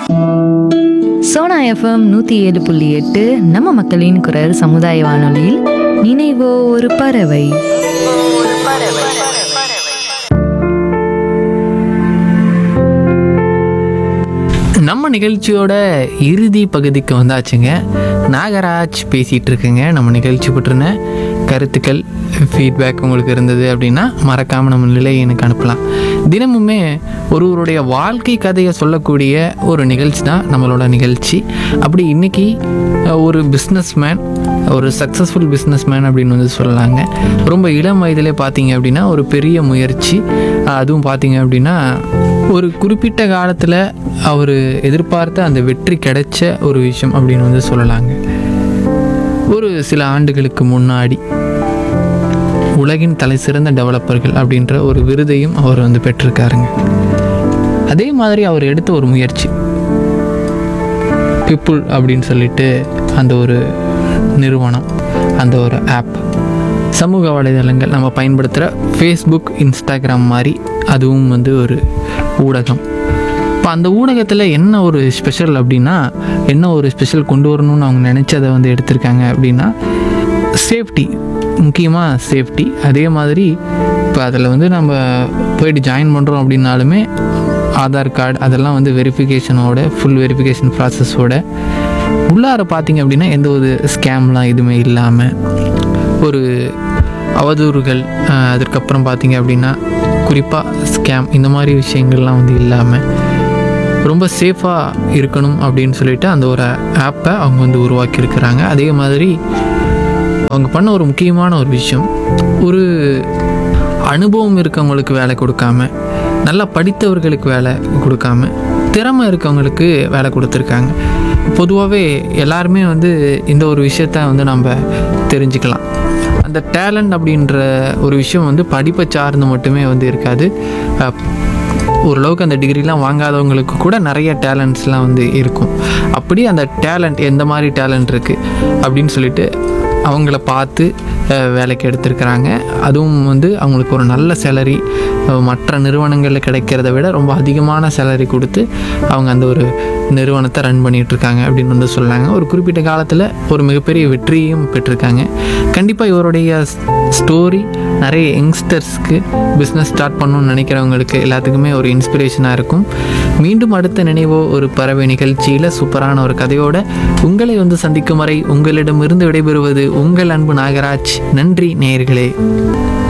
Sona FM நூற்றி ஏழு புள்ளி எட்டு நம்ம மக்களின் குரல் சமுதாய வானொலியில் நினைவோ ஒரு பறவை நம்ம நிகழ்ச்சியோட இறுதி பகுதிக்கு வந்தாச்சுங்க நாகராஜ் பேசிகிட்டு இருக்குங்க நம்ம நிகழ்ச்சி பற்றின கருத்துக்கள் ஃபீட்பேக் உங்களுக்கு இருந்தது அப்படின்னா மறக்காமல் நம்ம நிலையை எனக்கு அனுப்பலாம் தினமுமே ஒருவருடைய வாழ்க்கை கதையை சொல்லக்கூடிய ஒரு நிகழ்ச்சி தான் நம்மளோட நிகழ்ச்சி அப்படி இன்னைக்கு அஹ், ஒரு பிஸ்னஸ்மேன் ஒரு சக்ஸஸ்ஃபுல் பிஸ்னஸ்மேன் அப்படின்னு வந்து சொல்லலாங்க ரொம்ப இளம் வயதிலே பார்த்தீங்க அப்படின்னா ஒரு பெரிய முயற்சி அஹ், அதுவும் பார்த்தீங்க அப்படின்னா ஒரு குறிப்பிட்ட காலத்தில் அவர் எதிர்பார்த்த அந்த வெற்றி கிடைச்ச ஒரு விஷயம் அப்படின்னு வந்து சொல்லலாங்க ஒரு சில ஆண்டுகளுக்கு முன்னாடி உலகின் தலை சிறந்த டெவலப்பர்கள் அப்படின்ற ஒரு விருதையும் அவர் வந்து பெற்றிருக்காருங்க அதே மாதிரி அவர் எடுத்த ஒரு முயற்சி பிப்புள் அப்படின்னு சொல்லிட்டு அந்த ஒரு நிறுவனம் அந்த ஒரு ஆப் சமூக வலைதளங்கள் நம்ம பயன்படுத்துகிற ஃபேஸ்புக் இன்ஸ்டாகிராம் மாதிரி அதுவும் வந்து ஒரு ஊடகம் இப்போ அந்த ஊடகத்தில் என்ன ஒரு ஸ்பெஷல் அப்படின்னா என்ன ஒரு ஸ்பெஷல் கொண்டு வரணும்னு அவங்க நினச்சதை வந்து எடுத்திருக்காங்க அப்படின்னா சேஃப்டி முக்கியமாக சேஃப்டி அதே மாதிரி இப்போ அதில் வந்து நம்ம போயிட்டு ஜாயின் பண்ணுறோம் அப்படின்னாலுமே ஆதார் கார்டு அதெல்லாம் வந்து வெரிஃபிகேஷனோட ஃபுல் வெரிஃபிகேஷன் ப்ராசஸோட உள்ளார பார்த்தீங்க அப்படின்னா எந்த ஒரு ஸ்கேம்லாம் எதுவுமே இல்லாமல் ஒரு அவதூறுகள் அஹ், அதற்கப்புறம் பார்த்தீங்க அப்படின்னா குறிப்பாக ஸ்கேம் இந்த மாதிரி விஷயங்கள்லாம் வந்து இல்லாமல் ரொம்ப சேஃபாக இருக்கணும் அப்படின்னு சொல்லிட்டு அந்த ஒரு ஆப்பை அவங்க வந்து உருவாக்கியிருக்கிறாங்க அதே மாதிரி அவங்க பண்ண ஒரு முக்கியமான ஒரு விஷயம் ஒரு அனுபவம் இருக்கவங்களுக்கு வேலை கொடுக்காம நல்லா படித்தவர்களுக்கு வேலை கொடுக்காம திறமை இருக்கவங்களுக்கு வேலை கொடுத்துருக்காங்க பொதுவாகவே எல்லாருமே வந்து இந்த ஒரு விஷயத்த வந்து நம்ம தெரிஞ்சுக்கலாம் அந்த டேலண்ட் அப்படின்ற ஒரு விஷயம் வந்து படிப்பை சார்ந்து மட்டுமே வந்து இருக்காது அஹ், ஓரளவுக்கு அந்த டிகிரிலாம் வாங்காதவங்களுக்கு கூட நிறைய டேலண்ட்ஸ்லாம் வந்து இருக்கும் அப்படி அந்த டேலண்ட் எந்த மாதிரி டேலண்ட் இருக்குது அப்படின்னு சொல்லிட்டு அவங்கள பார்த்து அஹ், வேலைக்கு எடுத்திருக்கிறாங்க அதுவும் வந்து அவங்களுக்கு ஒரு நல்ல சேலரி மற்ற நிறுவனங்களில் கிடைக்கிறத விட ரொம்ப அதிகமான சேலரி கொடுத்து அவங்க அந்த ஒரு நிறுவனத்தை ரன் பண்ணிட்டு இருக்காங்க அப்படின்னு வந்து சொல்லாங்க ஒரு குறிப்பிட்ட காலத்தில் ஒரு மிகப்பெரிய வெற்றியையும் பெற்றிருக்காங்க கண்டிப்பாக இவருடைய ஸ்டோரி நிறைய யங்ஸ்டர்ஸ்க்கு பிஸ்னஸ் ஸ்டார்ட் பண்ணணும்னு நினைக்கிறவங்களுக்கு எல்லாத்துக்குமே ஒரு இன்ஸ்பிரேஷனாக இருக்கும் மீண்டும் அடுத்த நினைவோ ஒரு பறவை நிகழ்ச்சியில் சூப்பரான ஒரு கதையோட உங்களை வந்து சந்திக்கும் வரை உங்களிடமிருந்து விடைபெறுவது உங்கள் அன்பு நாகராஜ் நன்றி நேயர்களே